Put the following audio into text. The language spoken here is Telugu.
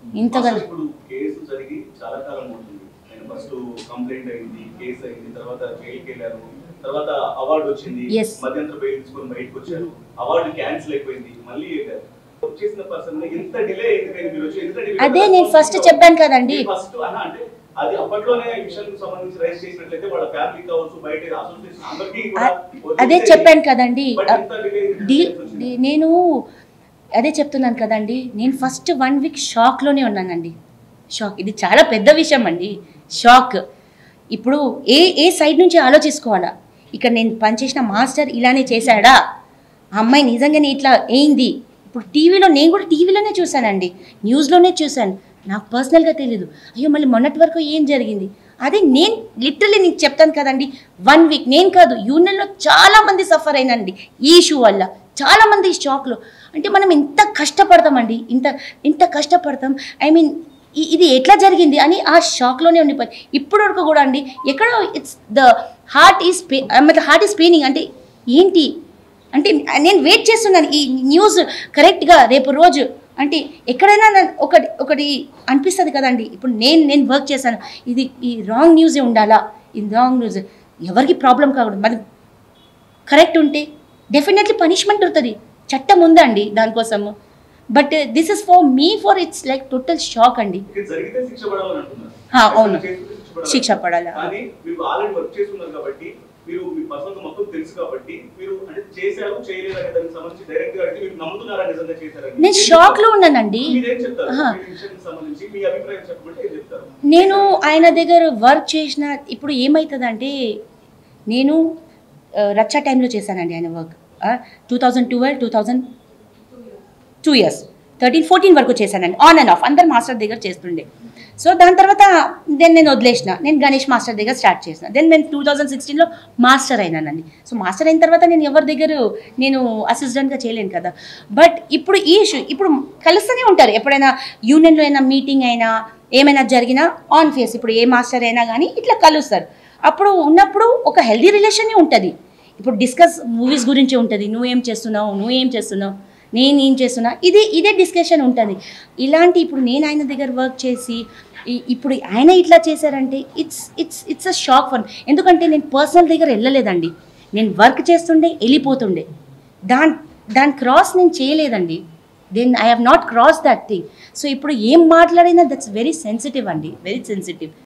ఇంతగా అసలు ఇప్పుడు కేసు జరిగి చాలా కాలం అవుతుంది ఆయన ఫస్ట్ కంప్లైంట్ అయింది కేసు అయింది తర్వాత జైలుకి వెళ్ళారు తర్వాత అవార్డు వచ్చింది Yes. మధ్యంతర బెయిల్ తీసుకొని బయటకు వచ్చారు అవార్డు క్యాన్సిల్ అయిపోయింది మళ్ళీ చేసిన పర్సన్ ఇంత డిలే అయింది నేను మీరు వచ్చి ఎంత delay అదే నేను ఫస్ట్ చెప్పాను కదండి ఫస్ట్ అన్న అంటే అది అప్పట్లోనే ఈ విషయం సంబంధించి రైజ్ చేసినట్లయితే వాళ్ళ ఫ్యామిలీ కావచ్చు బయట అసోసియేషన్ అందరికీ కూడా అదే చెప్పాను కదండి But ఇంత delay ఎందుకు డి- వచ్చింది? డి- నేను అదే చెప్తున్నాను కదండి నేను ఫస్ట్ వన్ వీక్ షాక్లోనే ఉన్నానండి షాక్ ఇది చాలా పెద్ద విషయం అండి షాక్ ఇప్పుడు ఏ ఏ సైడ్ నుంచి ఆలోచించుకోవాలా ఇక్కడ నేను పనిచేసిన మాస్టర్ ఇలానే చేశాడా ఆ అమ్మాయి నిజంగానే ఇట్లా అయింది ఇప్పుడు టీవీలో నేను కూడా టీవీలోనే చూశానండి న్యూస్లోనే చూశాను నాకు పర్సనల్గా తెలీదు అయ్యో మళ్ళీ మొన్నటి వరకు ఏం జరిగింది అదే నేను లిటరలీ నీకు చెప్తాను కదండి వన్ వీక్ నేను కాదు యూనియన్లో చాలా మంది సఫర్ అయినండి ఈ ఇష్యూ వల్ల చాలా మంది షాక్లో అంటే మనం ఎంత కష్టపడతామండి ఇంత ఇంత కష్టపడతాం ఐ మీన్ ఇది ఎట్లా జరిగింది అని ఆ షాక్లోనే ఉండిపోయి ఇప్పటి వరకు కూడా అండి ఎక్కడో it's the heart is pay heart is paining అంటే ఏంటి అంటే నేను వెయిట్ చేస్తున్నాను ఈ న్యూస్ కరెక్ట్గా రేపు రోజు అంటే ఎక్కడైనా నన్ను ఒకటి ఒకటి అనిపిస్తుంది కదండి ఇప్పుడు నేను నేను వర్క్ చేశాను ఇది ఈ రాంగ్ న్యూసే ఉండాలా ఇది రాంగ్ న్యూస్ ఎవరికి ప్రాబ్లం కాకూడదు మరి కరెక్ట్ ఉంటే డెఫినెట్లీ పనిష్మెంట్ ఉంటుంది చట్టం ఉందండి దానికోసము but this is for me for it's like total shock అండి ఇది జరిగితే శిక్ష పడాలని అంటున్నారు హా, అవును. చేస్తుంటే పడాలి. శిక్ష పడాలి. కానీ మీరు ఆల్రెడీ వర్క్ చేస్తున్నారు కాబట్టి మీరు మీ పర్సనల్ మొత్తం తెలుసు కాబట్టి మీరు అంటే చేశారు చేయలేదు అనే దానికి సంబంధించి డైరెక్ట్ గా అడిగితే మీరు నమ్ముతున్నారా నిజంగా చేశారని నేను షాక్లో ఉన్నానండి మీరేం చెప్తారు ఆహా. మీ విషయానికి సంబంధించి మీ అభిప్రాయం చెప్పమంటే ఏం చెప్తారు నేను ఆయన దగ్గర వర్క్ చేసిన ఇప్పుడు ఏమవుతుందంటే నేను ఆ, రచ్చా టైంలో చేశానండి ఆయన work two thousand twelve two thousand two years thirteen fourteen వరకు చేశానండి ఆన్ అండ్ ఆఫ్ అందరు మాస్టర్ దగ్గర చేస్తుండే సో దాని తర్వాత దెన్ నేను వదిలేసిన నేను గణేష్ మాస్టర్ దగ్గర స్టార్ట్ చేసిన దెన్ నేను టూ థౌజండ్ సిక్స్టీన్లో మాస్టర్ అయినానండి సో మాస్టర్ అయిన తర్వాత నేను ఎవరి దగ్గర నేను అసిస్టెంట్గా చేయలేను కదా బట్ ఇప్పుడు ఈ ఇష్యూ ఇప్పుడు కలుస్తూనే ఉంటారు ఎప్పుడైనా యూనియన్లో అయినా మీటింగ్ అయినా ఏమైనా జరిగినా ఆన్ ఫేస్ ఇప్పుడు ఏ మాస్టర్ అయినా కానీ ఇట్లా కలుస్తారు అప్పుడు ఉన్నప్పుడు ఒక హెల్దీ రిలేషనే ఉంటుంది ఇప్పుడు డిస్కస్ మూవీస్ గురించి ఉంటుంది నువ్వేం చేస్తున్నావు నువ్వేం చేస్తున్నావు నేను ఏం చేస్తున్నా ఇది ఇదే డిస్కషన్ ఉంటుంది ఇలాంటి ఇప్పుడు నేను ఆయన దగ్గర వర్క్ చేసి ఈ- ఇప్పుడు ఆయన ఇట్లా చేశారంటే it's it's it's a shock for ఎందుకంటే నేను పర్సనల్ దగ్గర వెళ్ళలేదండి నేను వర్క్ చేస్తుండే వెళ్ళిపోతుండే దాని దాని క్రాస్ నేను చేయలేదండి then I have not cross that thing so ఇప్పుడు ఏం మాట్లాడినా దట్స్ వెరీ సెన్సిటివ్ అండి వెరీ సెన్సిటివ్